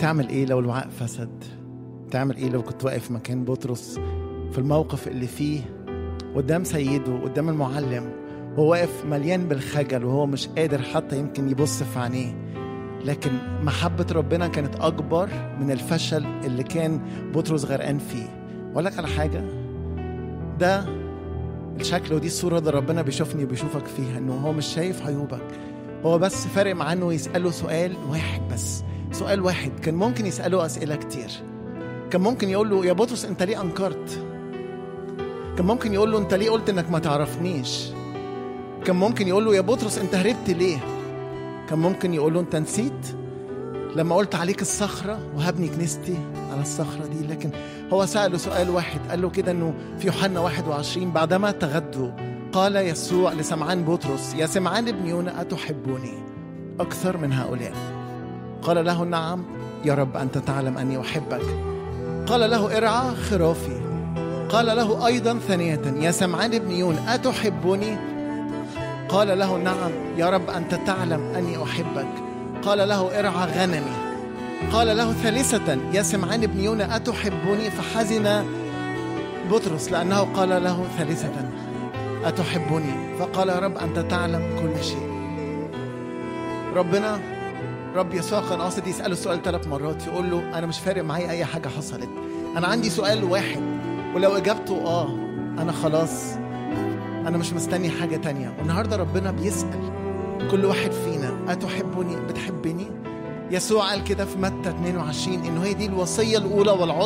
تعمل ايه لو الوعاء فسد تعمل ايه لو كنت واقف مكان بطرس في الموقف اللي فيه قدام سيده قدام المعلم وهو واقف مليان بالخجل وهو مش قادر حتى يمكن يبص في عينيه لكن محبة ربنا كانت أكبر من الفشل اللي كان بطرس غرقان فيه وأقول لك على حاجة ده الشكل ودي الصورة اللي ربنا بيشوفني وبيشوفك فيها إنه هو مش شايف عيوبك هو بس فارق معاه إنه يسأله سؤال واحد بس سؤال واحد كان ممكن يسأله أسئلة كتير كان ممكن يقول له يا بطرس أنت ليه أنكرت كان ممكن يقول له أنت ليه قلت إنك ما تعرفنيش كان ممكن يقول له يا بطرس أنت هربت ليه كان ممكن يقول له أنت نسيت لما قلت عليك الصخرة وهبني كنيستي على الصخرة دي لكن هو سأله سؤال واحد قال له كده أنه في يوحنا 21 بعدما تغدوا قال يسوع لسمعان بطرس يا سمعان ابن يونا أتحبني أكثر من هؤلاء قال له نعم يا رب أنت تعلم أني أحبك قال له ارعى خرافي قال له أيضا ثانية يا سمعان ابن يون أتحبني قال له نعم يا رب أنت تعلم أني أحبك قال له ارعى غنمي قال له ثالثة يا سمعان ابن يونا أتحبني فحزن بطرس لأنه قال له ثالثة أتحبني فقال يا رب أنت تعلم كل شيء ربنا رب يسوع كان قاصد يسأله السؤال ثلاث مرات يقول له أنا مش فارق معايا أي حاجة حصلت أنا عندي سؤال واحد ولو إجابته آه أنا خلاص أنا مش مستني حاجة تانية والنهاردة ربنا بيسأل كل واحد فينا أتحبني بتحبني يسوع قال كده في متى 22 إنه هي دي الوصية الأولى والعظمى